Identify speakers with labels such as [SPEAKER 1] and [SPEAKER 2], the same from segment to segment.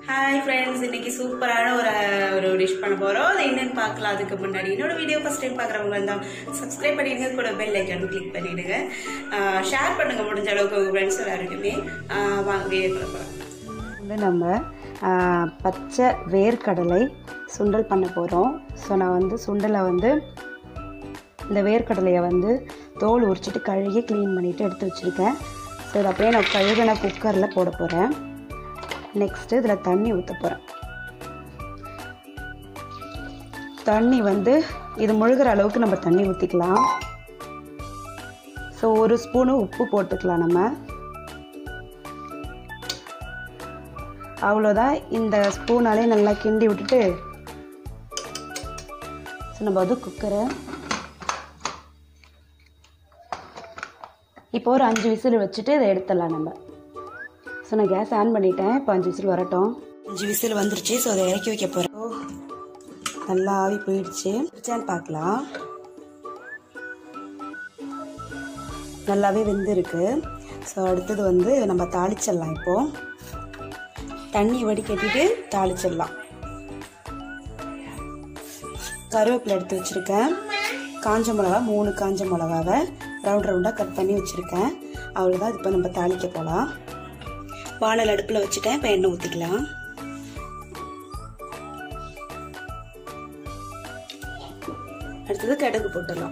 [SPEAKER 1] Hi friends இன்னைக்கு சூப்பரான ஒரு ஒரு டிஷ் பண்ண போறோம் அது என்னன்னு பார்க்கலாம் அதுக்கு முன்னாடி என்னோட வீடியோ ஃபர்ஸ்ட் டைம் பார்க்குறவங்க இருந்தால் சப்ஸ்கிரைப் பண்ணிடுங்க கூட பெல் ஐக்கான் கிளிக் பண்ணிடுங்க ஷேர் பண்ணுங்க முடிஞ்ச அளவுக்கு உங்க ஃப்ரெண்ட்ஸ் எல்லாருக்குமே ஆஹ் வாங்க வீடியோ போகலாம்
[SPEAKER 2] வந்து நம்ம ஆ, பச்சை வேர்க்கடலை சுண்டல் பண்ண போகிறோம் ஸோ நான் வந்து சுண்டலை வந்து இந்த வேர்க்கடலையை வந்து தோல் உரிச்சிட்டு கழுகி க்ளீன் பண்ணிவிட்டு எடுத்து வச்சுருக்கேன் ஸோ இதை அப்படியே நான் கழுகின குக்கரில் போட போகிறேன் நெக்ஸ்ட்டு இதில் தண்ணி ஊற்ற போகிறேன் தண்ணி வந்து இது முழுகிற அளவுக்கு நம்ம தண்ணி ஊற்றிக்கலாம் ஸோ ஒரு ஸ்பூனு உப்பு போட்டுக்கலாம் நம்ம அவ்வளோதான் இந்த ஸ்பூனாலே நல்லா கிண்டி விட்டுட்டு ஸோ நம்ம வந்து குக்கரை இப்போ ஒரு அஞ்சு விசில் வச்சுட்டு இதை எடுத்துடலாம் நம்ம ஸோ நான் கேஸ் ஆன் பண்ணிட்டேன் இப்போ அஞ்சு விசில் வரட்டும் அஞ்சு விசில் வந்துருச்சு ஸோ அதை இறக்கி வைக்க போகிறேன் ஓ நல்லா ஆவி போயிடுச்சு வச்சான்னு பார்க்கலாம் நல்லாவே வெந்திருக்கு ஸோ அடுத்தது வந்து நம்ம தாளிச்சிடலாம் இப்போது தண்ணி வடிகட்டிட்டு தாளிச்சிடலாம் கருவேப்பிலை எடுத்து வச்சுருக்கேன் காஞ்ச மிளகா மூணு காஞ்ச மிளகாவை ரவுண்ட் ரவுண்டாக கட் பண்ணி வச்சுருக்கேன் அவ்வளோதான் இப்போ நம்ம தாளிக்க போகலாம் வானல் அடுப்பில் வச்சுட்டேன் இப்போ எண்ணெய் ஊற்றிக்கலாம் அடுத்தது கடுகு போட்டுடலாம்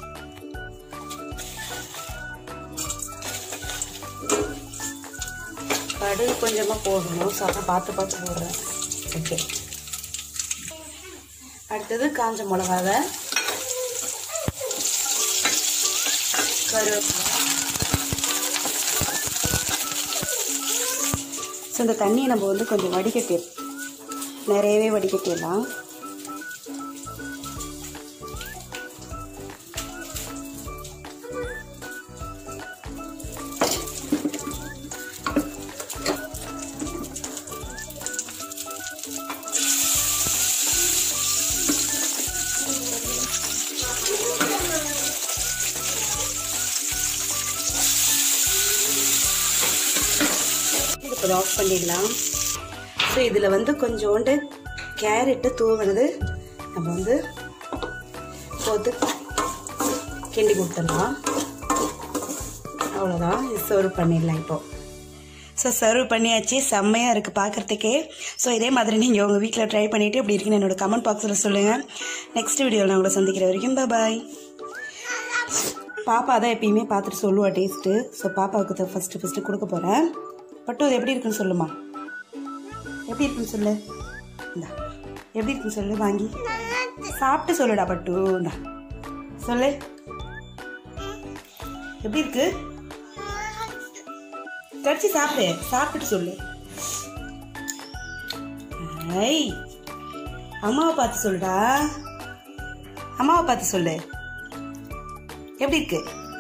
[SPEAKER 2] கடுகு கொஞ்சமாக போடணும் ஸோ அதை பார்த்து பார்த்து போடுறேன் ஓகே அடுத்தது காஞ்ச மிளகாவை கருவேப்பிலை ஸோ இந்த தண்ணியை நம்ம வந்து கொஞ்சம் வடிகட்டி நிறையவே வடிகட்டிடலாம் இது இப்போ ஆஃப் பண்ணிடலாம் ஸோ இதில் வந்து கொஞ்சோண்டு கேரட்டு தூவினது நம்ம வந்து போட்டு கிண்டி கொடுத்துடலாம் அவ்வளோதான் இது சர்வ் பண்ணிடலாம் இப்போ ஸோ சர்வ் பண்ணியாச்சு செம்மையாக இருக்குது பார்க்குறதுக்கே ஸோ இதே மாதிரி நீங்கள் உங்கள் வீட்டில் ட்ரை பண்ணிவிட்டு இப்படி இருக்குன்னு என்னோட கமெண்ட் பாக்ஸில் சொல்லுங்கள் நெக்ஸ்ட் வீடியோவில் நான் உங்களை சந்திக்கிற வரைக்கும் பாய் பாப்பா தான் எப்பயுமே பார்த்துட்டு சொல்லுவா டேஸ்ட்டு ஸோ பாப்பாவுக்கு தான் ஃபஸ்ட்டு ஃபஸ்ட்டு கொடுக்க போகிறேன் பட்டு அது எப்படி இருக்குன்னு சொல்லுமா எப்படி இருக்குன்னு சொல்லு இந்தா எப்படி இருக்குன்னு சொல்லு வாங்கி சாப்பிட்டு சொல்லுடா பட்டு இந்தா சொல்லு எப்படி இருக்கு கடிச்சு சாப்பிடு சாப்பிட்டு சொல்லு ஐ அம்மாவை பார்த்து சொல்லுடா அம்மாவை பார்த்து சொல்லு எப்படி இருக்கு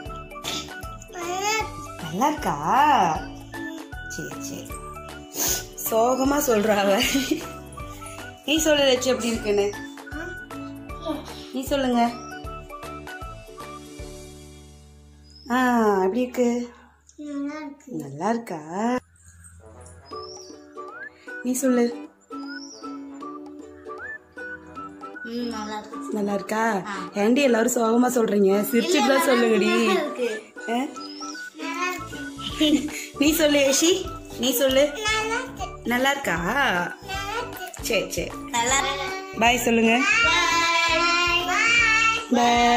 [SPEAKER 2] நல்லா இருக்கா சரி சரி சோகமா சொல்றா அவ நீ சொல்லு லட்சு எப்படி இருக்குன்னு நீ சொல்லுங்க ஆ எப்படி இருக்கு நல்லா இருக்கா நீ சொல்லு நல்லா இருக்கா ஏண்டி எல்லாரும் சோகமா சொல்றீங்க சிரிச்சுட்டு தான் சொல்லுங்கடி ஆ? நீ சொல்லு யஷி நீ சொல்லு நல்லா இருக்கா சரி சரி பாய் சொல்லுங்க பாய்